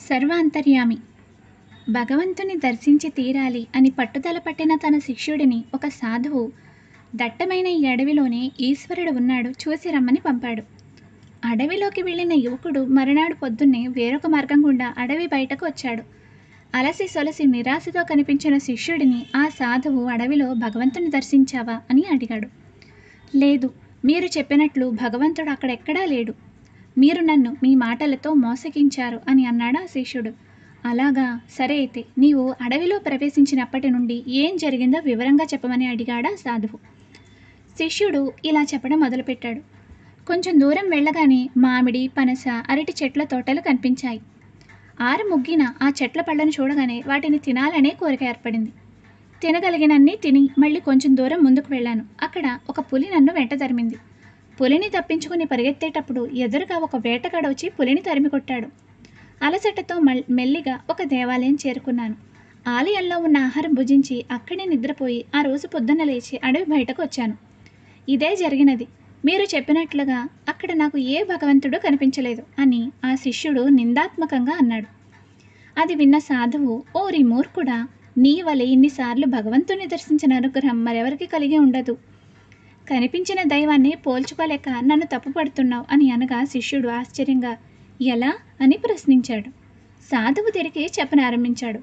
సర్వాంతర్యామి భగవంతుని దర్శించి తీరాలి అని పట్టుదల పట్టిన తన శిష్యుడిని ఒక సాధువు దట్టమైన ఈ అడవిలోనే ఈశ్వరుడు ఉన్నాడు చూసి రమ్మని పంపాడు అడవిలోకి వెళ్ళిన యువకుడు మరునాడు పొద్దున్నే వేరొక మార్గం గుండా అడవి బయటకు వచ్చాడు అలసి సొలసి నిరాశతో కనిపించిన శిష్యుడిని ఆ సాధువు అడవిలో భగవంతుని దర్శించావా అని అడిగాడు లేదు మీరు చెప్పినట్లు భగవంతుడు అక్కడెక్కడా లేడు మీరు నన్ను మీ మాటలతో మోసగించారు అని అన్నాడు ఆ శిష్యుడు అలాగా సరే అయితే నీవు అడవిలో ప్రవేశించినప్పటి నుండి ఏం జరిగిందో వివరంగా చెప్పమని అడిగాడు ఆ సాధువు శిష్యుడు ఇలా చెప్పడం మొదలుపెట్టాడు కొంచెం దూరం వెళ్ళగానే మామిడి పనస అరటి చెట్ల తోటలు కనిపించాయి ఆరు ముగ్గిన ఆ చెట్ల పళ్ళను చూడగానే వాటిని తినాలనే కోరిక ఏర్పడింది తినగలిగినన్ని తిని మళ్ళీ కొంచెం దూరం ముందుకు వెళ్ళాను అక్కడ ఒక పులి నన్ను వెంట తరిమింది పులిని తప్పించుకుని పరిగెత్తేటప్పుడు ఎదురుగా ఒక వేటగాడు వచ్చి పులిని తరిమి కొట్టాడు అలసటతో మల్ మెల్లిగా ఒక దేవాలయం చేరుకున్నాను ఆలయంలో ఉన్న ఆహారం భుజించి అక్కడే నిద్రపోయి ఆ రోజు పొద్దున్న లేచి అడవి బయటకు వచ్చాను ఇదే జరిగినది మీరు చెప్పినట్లుగా అక్కడ నాకు ఏ భగవంతుడు కనిపించలేదు అని ఆ శిష్యుడు నిందాత్మకంగా అన్నాడు అది విన్న సాధువు ఓరి మూర్ఖుడా నీ వలె ఇన్నిసార్లు భగవంతుని దర్శించిన అనుగ్రహం మరెవరికి కలిగి ఉండదు కనిపించిన దైవాన్ని పోల్చుకోలేక నన్ను తప్పుపడుతున్నావు అని అనగా శిష్యుడు ఆశ్చర్యంగా ఎలా అని ప్రశ్నించాడు సాధువు తిరిగి చెప్పనారంభించాడు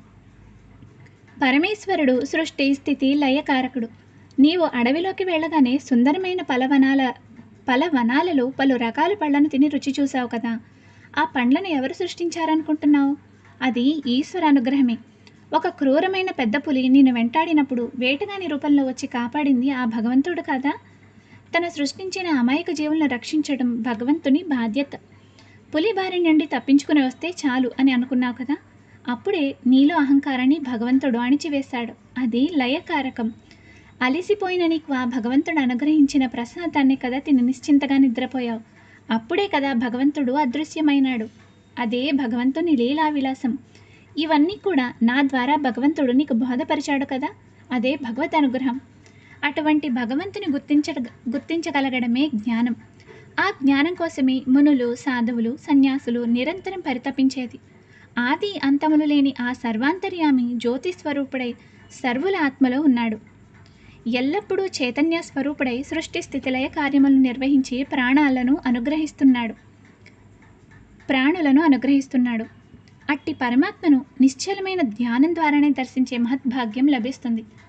పరమేశ్వరుడు సృష్టి స్థితి లయకారకుడు నీవు అడవిలోకి వెళ్ళగానే సుందరమైన పలవనాల పలవనాలలో పలు రకాల పళ్ళను తిని రుచి చూసావు కదా ఆ పండ్లను ఎవరు సృష్టించారనుకుంటున్నావు అది ఈశ్వర అనుగ్రహమే ఒక క్రూరమైన పెద్ద పులి నిన్ను వెంటాడినప్పుడు వేటగాని రూపంలో వచ్చి కాపాడింది ఆ భగవంతుడు కదా తన సృష్టించిన అమాయక జీవులను రక్షించడం భగవంతుని బాధ్యత పులి బారి నుండి తప్పించుకుని వస్తే చాలు అని అనుకున్నావు కదా అప్పుడే నీలో అహంకారాన్ని భగవంతుడు అణిచివేశాడు అది లయకారకం అలిసిపోయిన నీకు ఆ భగవంతుడు అనుగ్రహించిన ప్రసాదాన్ని కదా తిని నిశ్చింతగా నిద్రపోయావు అప్పుడే కదా భగవంతుడు అదృశ్యమైనాడు అదే భగవంతుని లీలా విలాసం ఇవన్నీ కూడా నా ద్వారా భగవంతుడు నీకు బోధపరిచాడు కదా అదే భగవత్ అనుగ్రహం అటువంటి భగవంతుని గుర్తించ గుర్తించగలగడమే జ్ఞానం ఆ జ్ఞానం కోసమే మునులు సాధువులు సన్యాసులు నిరంతరం పరితపించేది ఆది అంతములు లేని ఆ సర్వాంతర్యామి జ్యోతి స్వరూపుడై సర్వుల ఆత్మలో ఉన్నాడు ఎల్లప్పుడూ చైతన్య స్వరూపుడై సృష్టి స్థితిలయ కార్యములను నిర్వహించి ప్రాణాలను అనుగ్రహిస్తున్నాడు ప్రాణులను అనుగ్రహిస్తున్నాడు అట్టి పరమాత్మను నిశ్చలమైన ధ్యానం ద్వారానే దర్శించే మహద్భాగ్యం లభిస్తుంది